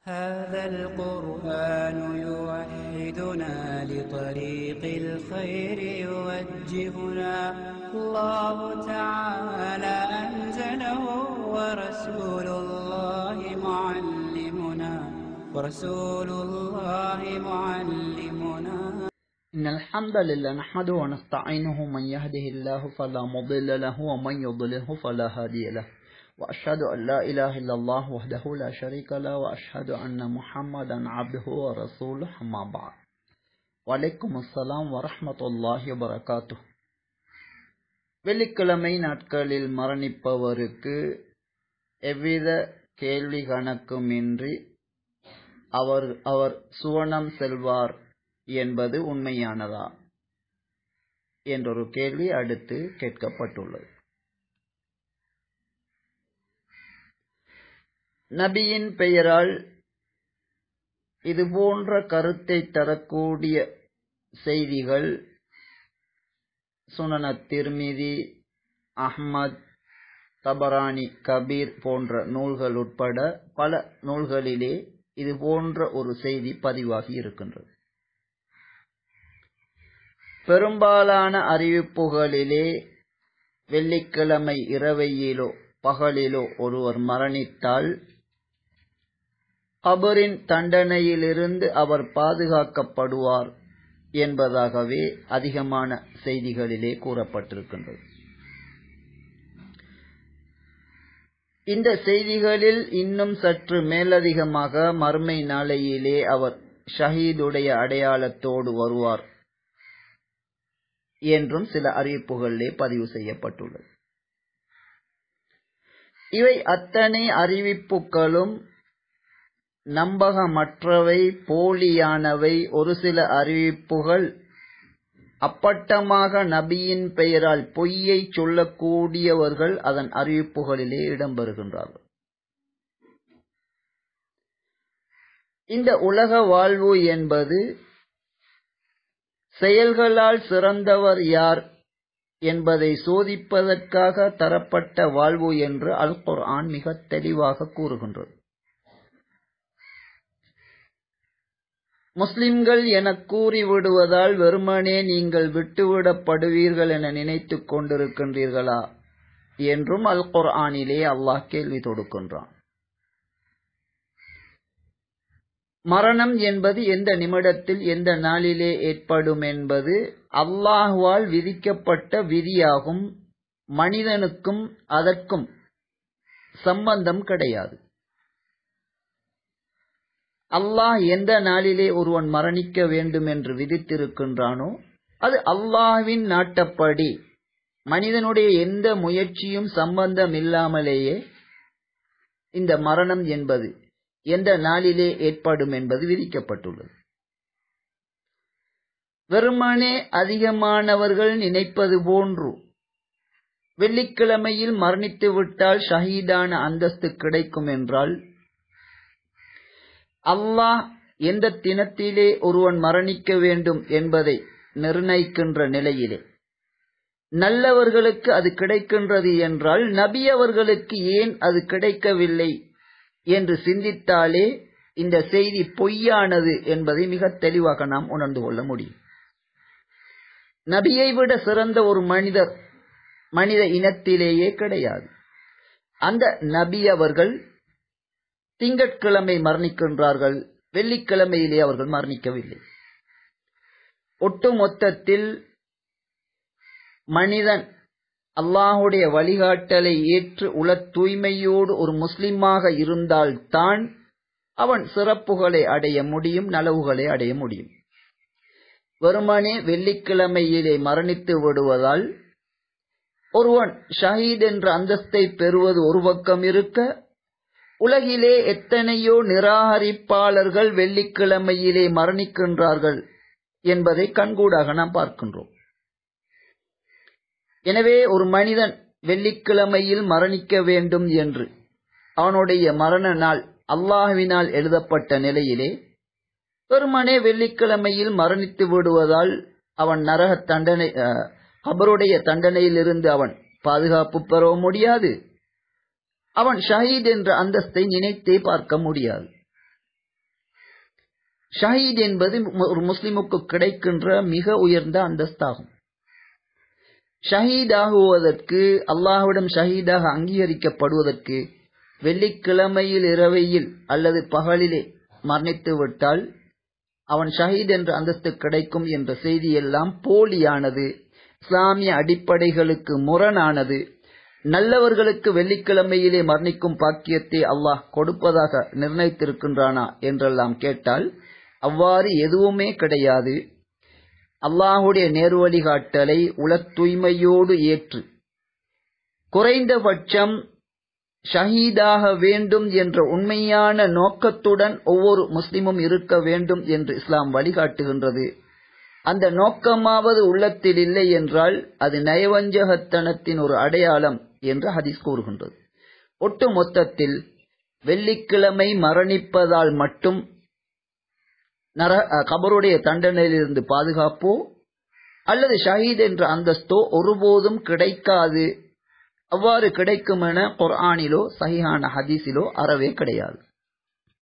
هذا القرآن يوحدنا لطريق الخير يوجهنا الله تعالى أنزله ورسول الله معلمنا ورسول الله معلمنا إن الحمد لله نحمده ونستعينه من يهده الله فلا مضل له ومن يضلله فلا هادي له وأشهد أن لا إله إلا الله وحده لا شريك له وأشهد أن محمدا عبده ورسوله أما بعد وعليكم السلام ورحمة الله وبركاته வெள்ளிக்கிழமை நாட்களில் மரணிப்பவருக்கு எவ்வித கேள்வி கணக்குமின்றி அவர் அவர் சுவனம் செல்வார் என்பது உண்மையானதா என்றொரு கேள்வி அடுத்து கேட்கப்பட்டுள்ளது நபியின் பெயரால் இது போன்ற கருத்தை தரக்கூடிய செய்திகள் சுனன திருமிதி அஹ்மத் தபரானி கபீர் போன்ற நூல்கள் உட்பட பல நூல்களிலே இது போன்ற ஒரு செய்தி பதிவாகி இருக்கின்றது பெரும்பாலான அறிவிப்புகளிலே வெள்ளிக்கிழமை இரவையிலோ பகலிலோ ஒருவர் மரணித்தால் கபரின் தண்டனையிலிருந்து அவர் பாதுகாக்கப்படுவார் என்பதாகவே அதிகமான செய்திகளிலே கூறப்பட்டிருக்கின்றது இந்த செய்திகளில் இன்னும் சற்று மேலதிகமாக மறுமை நாளையிலே அவர் ஷஹீதுடைய அடையாளத்தோடு வருவார் என்றும் சில அறிவிப்புகளிலே பதிவு செய்யப்பட்டுள்ளது இவை அத்தனை அறிவிப்புகளும் நம்பகமற்றவை போலியானவை ஒரு சில அறிவிப்புகள் அப்பட்டமாக நபியின் பெயரால் பொய்யை சொல்லக்கூடியவர்கள் அதன் அறிவிப்புகளிலே இடம்பெறுகின்றார்கள் இந்த உலக வாழ்வு என்பது செயல்களால் சிறந்தவர் யார் என்பதை சோதிப்பதற்காக தரப்பட்ட வாழ்வு என்று அல் குர்ஆன் மிக தெளிவாக கூறுகின்றது முஸ்லிம்கள் என கூறிவிடுவதால் வெறுமனே நீங்கள் விட்டுவிடப்படுவீர்கள் என நினைத்துக் கொண்டிருக்கின்றீர்களா என்றும் அல் குர்ஆனிலே அல்லாஹ் கேள்வி தொடுக்கின்றான் மரணம் என்பது எந்த நிமிடத்தில் எந்த நாளிலே ஏற்படும் என்பது அல்லாஹுவால் விதிக்கப்பட்ட விதியாகும் மனிதனுக்கும் அதற்கும் சம்பந்தம் கிடையாது அல்லாஹ் எந்த நாளிலே ஒருவன் மரணிக்க வேண்டும் என்று விதித்திருக்கின்றானோ அது அல்லாஹ்வின் நாட்டப்படி மனிதனுடைய எந்த முயற்சியும் சம்பந்தம் இல்லாமலேயே இந்த மரணம் என்பது எந்த நாளிலே ஏற்படும் என்பது விதிக்கப்பட்டுள்ளது வெறுமனே அதிகமானவர்கள் நினைப்பது போன்று வெள்ளிக்கிழமையில் மரணித்து விட்டால் ஷஹீதான அந்தஸ்து கிடைக்கும் என்றால் அல்லாஹ் எந்த தினத்திலே ஒருவன் மரணிக்க வேண்டும் என்பதை நிர்ணயிக்கின்ற நிலையிலே நல்லவர்களுக்கு அது கிடைக்கின்றது என்றால் நபி அவர்களுக்கு ஏன் அது கிடைக்கவில்லை என்று சிந்தித்தாலே இந்த செய்தி பொய்யானது என்பதை மிக தெளிவாக நாம் உணர்ந்து கொள்ள முடியும் நபியை விட சிறந்த ஒரு மனிதர் மனித இனத்திலேயே கிடையாது அந்த நபி அவர்கள் திங்கட்கிழமை மரணிக்கின்றார்கள் வெள்ளிக்கிழமையிலே அவர்கள் மரணிக்கவில்லை ஒட்டுமொத்தத்தில் மனிதன் அல்லாஹுடைய வழிகாட்டலை ஏற்று உல தூய்மையோடு ஒரு முஸ்லிமாக இருந்தால் தான் அவன் சிறப்புகளை அடைய முடியும் நலவுகளை அடைய முடியும் வெறுமனே வெள்ளிக்கிழமையிலே மரணித்து விடுவதால் ஒருவன் ஷஹீத் என்ற அந்தஸ்தை பெறுவது ஒரு பக்கம் இருக்க உலகிலே எத்தனையோ நிராகரிப்பாளர்கள் வெள்ளிக்கிழமையிலே மரணிக்கின்றார்கள் என்பதை கண்கூடாக நாம் பார்க்கின்றோம் எனவே ஒரு மனிதன் வெள்ளிக்கிழமையில் மரணிக்க வேண்டும் என்று அவனுடைய மரண நாள் அல்லாஹுவினால் எழுதப்பட்ட நிலையிலே பெருமனே வெள்ளிக்கிழமையில் மரணித்து விடுவதால் அவன் நரக தண்டனை அவருடைய தண்டனையிலிருந்து அவன் பாதுகாப்பு பெற முடியாது அவன் ஷஹீத் என்ற அந்தஸ்தை நினைத்தே பார்க்க முடியாது ஷஹீத் என்பது ஒரு முஸ்லிமுக்கு கிடைக்கின்ற மிக உயர்ந்த அந்தஸ்தாகும் ஷஹீதாகுவதற்கு அல்லாஹ்விடம் ஷஹீதாக அங்கீகரிக்கப்படுவதற்கு வெள்ளிக்கிழமையில் இரவையில் அல்லது பகலிலே மரணித்து விட்டால் அவன் ஷஹீத் என்ற அந்தஸ்து கிடைக்கும் என்ற செய்தியெல்லாம் போலியானது இஸ்லாமிய அடிப்படைகளுக்கு முரணானது நல்லவர்களுக்கு வெள்ளிக்கிழமையிலே மரணிக்கும் பாக்கியத்தை அல்லாஹ் கொடுப்பதாக நிர்ணயித்திருக்கின்றானா என்றெல்லாம் கேட்டால் அவ்வாறு எதுவுமே கிடையாது அல்லாஹுடைய நேர்வழிகாட்டலை உல தூய்மையோடு ஏற்று குறைந்தபட்சம் ஷஹீதாக வேண்டும் என்ற உண்மையான நோக்கத்துடன் ஒவ்வொரு முஸ்லிமும் இருக்க வேண்டும் என்று இஸ்லாம் வழிகாட்டுகின்றது அந்த நோக்கமாவது உள்ளத்தில் இல்லை என்றால் அது நயவஞ்சகத்தனத்தின் ஒரு அடையாளம் என்று ஹதீஸ் கூறுகின்றது ஒட்டு மொத்தத்தில் வெள்ளிக்கிழமை மரணிப்பதால் மட்டும் நர கபருடைய தண்டனையிலிருந்து பாதுகாப்போ அல்லது ஷஹீத் என்ற அந்தஸ்தோ ஒருபோதும் கிடைக்காது அவ்வாறு கிடைக்கும் என குர்ஆனிலோ சஹிஹான ஹதீஸிலோ அறவே கிடையாது